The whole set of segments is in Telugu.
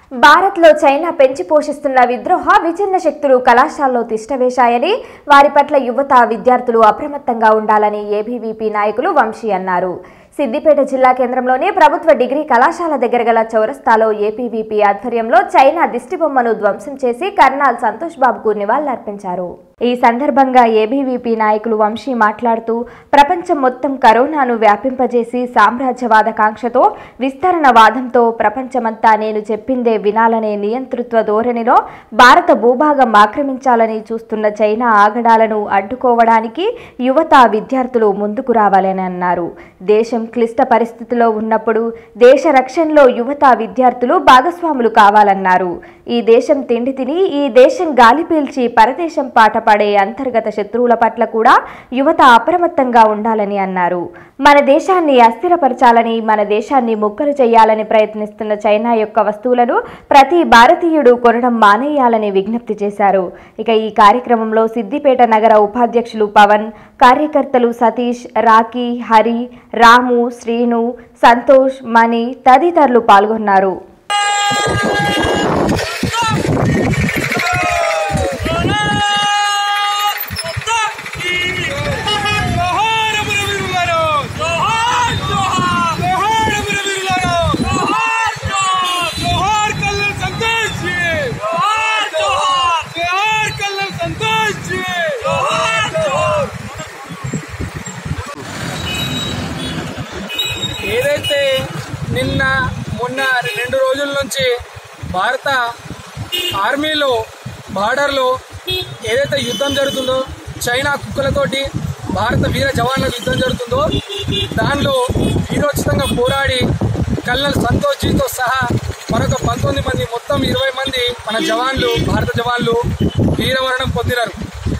భారత్లో చైనా పెంచి పోషిస్తున్న విద్రోహ విచ్ఛిన్న శక్తులు కళాశాలలో తిష్టవేశాయని వారి పట్ల యువత విద్యార్థులు అప్రమత్తంగా ఉండాలని ఏబీవీపీ నాయకులు వంశీ అన్నారు సిద్దిపేట జిల్లా కేంద్రంలోని ప్రభుత్వ డిగ్రీ కళాశాల దగ్గర గల చౌరస్తాలో ఏపీవీపీ ఆధ్వర్యంలో చైనా దిష్టిబొమ్మను ధ్వంసం చేసి కర్నాల్ సంతోష్ బాబుకు నివాళులర్పించారు ఈ సందర్భంగా ఏబీవీపీ నాయకులు వంశీ మాట్లాడుతూ ప్రపంచం మొత్తం కరోనాను వ్యాపింపజేసి సామ్రాజ్యవాద కాంక్షతో విస్తరణ వాదంతో ప్రపంచమంతా నేను చెప్పిందే వినాలనే నియంతృత్వ ధోరణిలో భారత భూభాగం ఆక్రమించాలని చూస్తున్న చైనా ఆగడాలను అడ్డుకోవడానికి యువత విద్యార్థులు ముందుకు రావాలని అన్నారు దేశం క్లిష్ట పరిస్థితిలో ఉన్నప్పుడు దేశ రక్షణలో యువత విద్యార్థులు భాగస్వాములు కావాలన్నారు ఈ దేశం తిండి తిని ఈ దేశం గాలి పీల్చి పరదేశం పాట పాడే అంతర్గత శత్రువుల పట్ల కూడా యువత అప్రమత్తంగా ఉండాలని అన్నారు మన దేశాన్ని అస్థిరపరచాలని మన దేశాన్ని ముక్కలు చేయాలని ప్రయత్నిస్తున్న చైనా యొక్క వస్తువులను ప్రతి భారతీయుడు కొనడం మానేయాలని విజ్ఞప్తి చేశారు ఇక ఈ కార్యక్రమంలో సిద్దిపేట నగర ఉపాధ్యక్షులు పవన్ కార్యకర్తలు సతీష్ రాకీ హరి రాము శ్రీను సంతోష్ మణి తదితరులు పాల్గొన్నారు ఏదైతే నిన్న మొన్న రెండు రోజుల నుంచి భారత ఆర్మీలో బార్డర్లో ఏదైతే యుద్ధం జరుగుతుందో చైనా కుక్కలతోటి భారత వీర జవాన్లకు యుద్ధం జరుగుతుందో దానిలో వీరోచితంగా పోరాడి కల్నల్ సంతోష్ జీతో సహా మరొక పంతొమ్మిది మంది మొత్తం ఇరవై మంది మన జవాన్లు భారత జవాన్లు వీరమరణం పొందినారు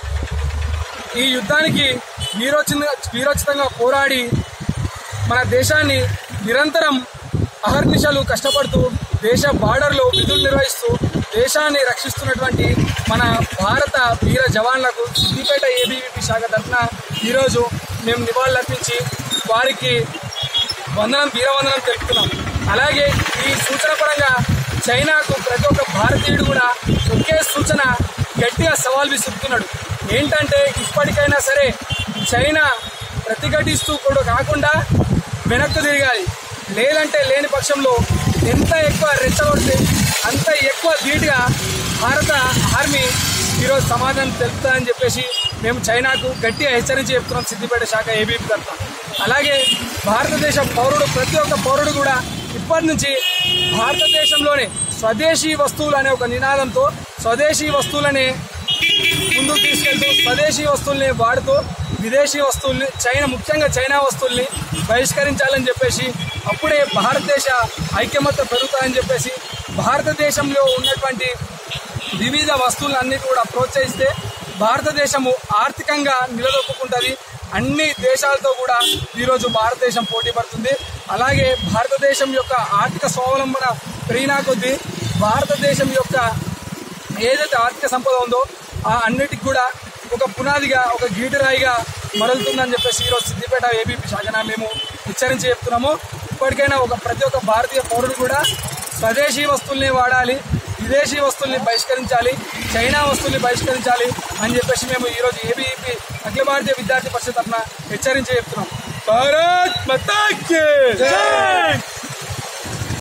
ఈ యుద్ధానికి వీరోచితంగా వీరోచితంగా పోరాడి మన దేశాన్ని నిరంతరం అహర్నిశలు కష్టపడుతూ దేశ బార్డర్లో విధులు నిర్వహిస్తూ దేశాన్ని రక్షిస్తున్నటువంటి మన భారత వీర జవాన్లకు సిద్దిపేట ఏబీవీపీ శాఖ తరఫున ఈరోజు మేము నివాళులర్పించి వారికి వందనం వీరవందనం తెలుపుతున్నాం అలాగే ఈ సూచన పరంగా చైనాకు ప్రతి ఒక్క భారతీయుడు కూడా ఒకే సూచన గట్టిగా సవాల్ విసురుతున్నాడు ఏంటంటే ఇప్పటికైనా సరే చైనా ప్రతిఘటిస్తూ కూడా కాకుండా వెనక్కు తిరగాలి లేదంటే లేని పక్షంలో ఎంత ఎక్కువ రెచ్చగొడితే అంత ఎక్కువ ధీటుగా భారత ఆర్మీ ఈరోజు సమాధానం తెలుపుతుందని చెప్పేసి మేము చైనాకు గట్టిగా హెచ్చరించి చెప్తున్నాం సిద్దిపేట శాఖ ఏబీపీ తరఫున అలాగే భారతదేశ పౌరుడు ప్రతి ఒక్క పౌరుడు కూడా ఇప్పటి నుంచి భారతదేశంలోనే స్వదేశీ వస్తువులు అనే ఒక నినాదంతో స్వదేశీ వస్తువులనే ముందుకు తీసుకెళ్తూ స్వదేశీ వస్తువుల్ని వాడుతూ విదేశీ వస్తువుల్ని చైనా ముఖ్యంగా చైనా వస్తువుల్ని బహిష్కరించాలని చెప్పేసి అప్పుడే భారతదేశ ఐక్యమత్య పెరుగుతాయని చెప్పేసి భారతదేశంలో ఉన్నటువంటి వివిధ వస్తువులన్నీ కూడా ప్రోత్సహిస్తే భారతదేశము ఆర్థికంగా నిలదొక్కుంటుంది అన్ని దేశాలతో కూడా ఈరోజు భారతదేశం పోటీ పడుతుంది అలాగే భారతదేశం యొక్క ఆర్థిక స్వావలంబన పెరిగినా కొద్దీ భారతదేశం యొక్క ఏదైతే ఆర్థిక సంపద ఉందో ఆ అన్నిటికి కూడా ఒక పునాదిగా ఒక గీటురాయిగా మరలుతుందని చెప్పేసి ఈరోజు సిద్దిపేట ఏబీపీ శాఖన మేము హెచ్చరించి చెప్తున్నాము ఇప్పటికైనా ఒక ప్రతి ఒక్క భారతీయ పౌరుడు కూడా స్వదేశీ వస్తువుల్ని వాడాలి విదేశీ వస్తువుల్ని బహిష్కరించాలి చైనా వస్తువుల్ని బహిష్కరించాలి అని చెప్పేసి మేము ఈరోజు ఏబీఈపీ అఖిల భారతీయ విద్యార్థి పరిషత్ తరఫున హెచ్చరించి చెప్తున్నాం భారత్ మతాకి జై